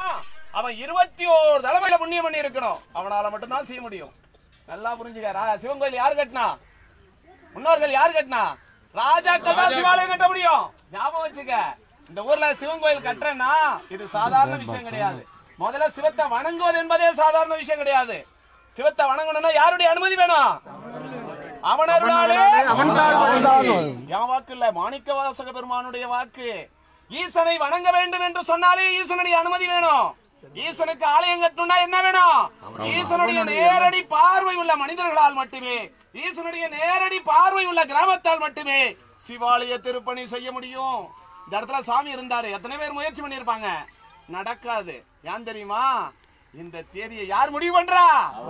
அவன் இருபத்தி ஓரு தலைமையில புண்ணியம் பண்ணி இருக்கணும் அவனால மட்டும்தான் செய்ய முடியும் நல்லா புரிஞ்சுக்க ரா- சிவன் கோயில் யாரு கட்டினா முன்னோர்கள் யாரு கட்டினா ராஜாக்கள் தான் சிவாலயம் கட்ட முடியும் ஞாபகம் வச்சுக்க இந்த ஊர்ல சிவன் கோயில் கட்டுறேன்னா இது சாதாரண விஷயம் கிடையாது முதல்ல சிவத்தை வணங்குவது என்பதே சாதாரண விஷயம் கிடையாது சிவத்தை வணங்கணும்னா யாருடைய அனுமதி வேணும் அவனருளாலே என் வாக்கு இல்ல மாணிக்க வாசக பெருமானுடைய வாக்கு ஈசனை வணங்க வேண்டும் என்று சொன்னாலே ஈசனுடைய அனுமதி வேணும் ஈசனுக்கு ஆலயம் கட்டணும்னா என்ன வேணும் ஈசனுடைய நேரடி பார்வை உள்ள மனிதர்களால் மட்டுமே ஈசனுடைய நேரடி பார்வை உள்ள கிராமத்தால் மட்டுமே சிவாலய திருப்பணி செய்ய முடியும் இந்த இடத்துல சாமி இருந்தாரு எத்தனை பேர் முயற்சி பண்ணிருப்பாங்க நடக்காது ஏன் தெரியுமா இந்த தேதியை யார் முடிவு பண்றா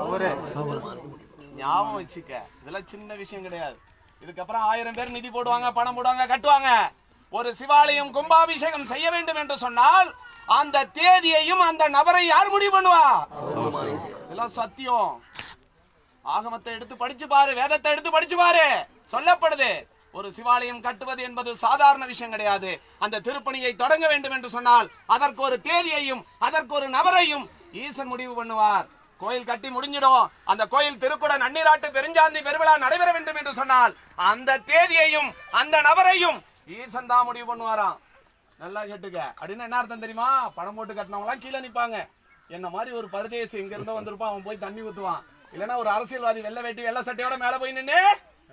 ஞாபகம் வச்சுக்க இதெல்லாம் சின்ன விஷயம் கிடையாது இதுக்கப்புறம் ஆயிரம் பேர் நிதி போடுவாங்க பணம் போடுவாங்க கட்டுவாங்க ஒரு சிவாலயம் கும்பாபிஷேகம் செய்ய வேண்டும் என்று சொன்னால் அந்த தேதியையும் அந்த நபரை யார் முடிவு பண்ணுவா இதெல்லாம் சத்தியம் ஆகமத்தை எடுத்து படிச்சு பாரு வேதத்தை எடுத்து படிச்சு பாரு சொல்லப்படுது ஒரு சிவாலயம் கட்டுவது என்பது சாதாரண விஷயம் கிடையாது அந்த திருப்பணியை தொடங்க வேண்டும் என்று சொன்னால் அதற்கு ஒரு தேதியையும் அதற்கு ஒரு நபரையும் ஈசன் முடிவு பண்ணுவார் கோயில் கட்டி முடிஞ்சிடும் அந்த கோயில் திருக்குட நன்னீராட்டு பெருஞ்சாந்தி பெருவிழா நடைபெற வேண்டும் என்று சொன்னால் அந்த தேதியையும் அந்த நபரையும் ஈசன் தான் முடிவு பண்ணுவாராம் நல்லா கேட்டுக்க அப்படின்னு என்ன அர்த்தம் தெரியுமா பணம் போட்டு கட்டினவங்க எல்லாம் கீழே நிப்பாங்க என்ன மாதிரி ஒரு பரதேசி இங்க இருந்து வந்திருப்பான் அவன் போய் தண்ணி ஊத்துவான் இல்லனா ஒரு அரசியல்வாதி வெள்ளை வேட்டி வெள்ளை சட்டையோட மேல போய் நின்னு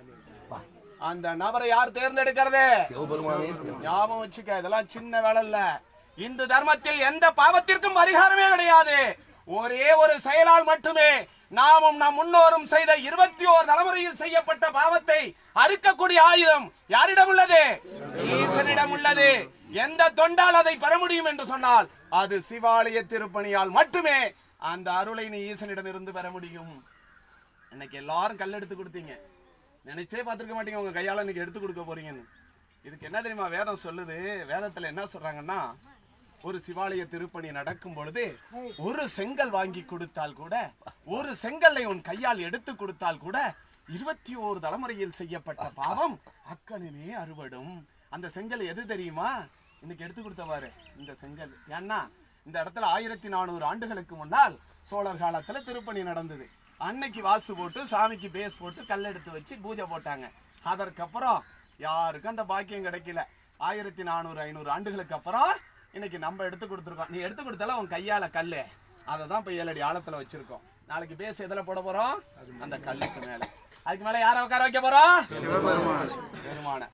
அந்த நபரை யார் தேர்ந்தெடுக்கிறது ஞாபகம் வச்சுக்க இதெல்லாம் சின்ன வேலை இல்ல இந்து தர்மத்தில் எந்த பாவத்திற்கும் பரிகாரமே கிடையாது ஒரே ஒரு செயலால் மட்டுமே நாமும் நம் முன்னோரும் செய்த இருபத்தி ஓர் தலைமுறையில் செய்யப்பட்ட பாவத்தை அறுக்கக்கூடிய ஆயுதம் யாரிடம் உள்ளது ஈசனிடம் உள்ளது எந்த தொண்டால் அதை பெற முடியும் என்று சொன்னால் அது சிவாலய திருப்பணியால் மட்டுமே அந்த அருளை நீ ஈசனிடம் இருந்து பெற முடியும் இன்னைக்கு எல்லாரும் கல் எடுத்து கொடுத்தீங்க நினைச்சே பார்த்திருக்க மாட்டீங்க உங்க கையால இன்னைக்கு எடுத்து கொடுக்க போறீங்கன்னு இதுக்கு என்ன தெரியுமா வேதம் சொல்லுது வேதத்துல என்ன சொல்றாங்கன்னா ஒரு சிவாலய திருப்பணி நடக்கும் பொழுது ஒரு செங்கல் வாங்கி கொடுத்தால் கூட ஒரு செங்கல்லை உன் கையால் எடுத்து கொடுத்தால் கூட இருபத்தி ஓரு தலைமுறையில் செய்யப்பட்ட பாவம் அக்கணுமே அறுபடும் அந்த செங்கல் எது தெரியுமா இன்னைக்கு எடுத்து கொடுத்தவாரு இந்த செங்கல் ஏன்னா இந்த இடத்துல ஆயிரத்தி நானூறு ஆண்டுகளுக்கு முன்னால் சோழர் காலத்துல திருப்பணி நடந்தது அன்னைக்கு வாசு போட்டு சாமிக்கு பேஸ் போட்டு கல் எடுத்து வச்சு பூஜை போட்டாங்க அதற்கப்புறம் யாருக்கும் அந்த பாக்கியம் கிடைக்கல ஆயிரத்தி நானூறு ஐநூறு ஆண்டுகளுக்கு அப்புறம் இன்னைக்கு நம்ம எடுத்து கொடுத்துருக்கோம் நீ எடுத்து கொடுத்தால உன் கையால கல்லு அதை தான் இப்போ ஏழடி ஆழத்துல வச்சிருக்கோம் நாளைக்கு பேஸ் எதுல போட போறோம் அந்த கல்லுக்கு மேல அதுக்கு மேல யாரை உட்கார வைக்க போறோம் பெருமான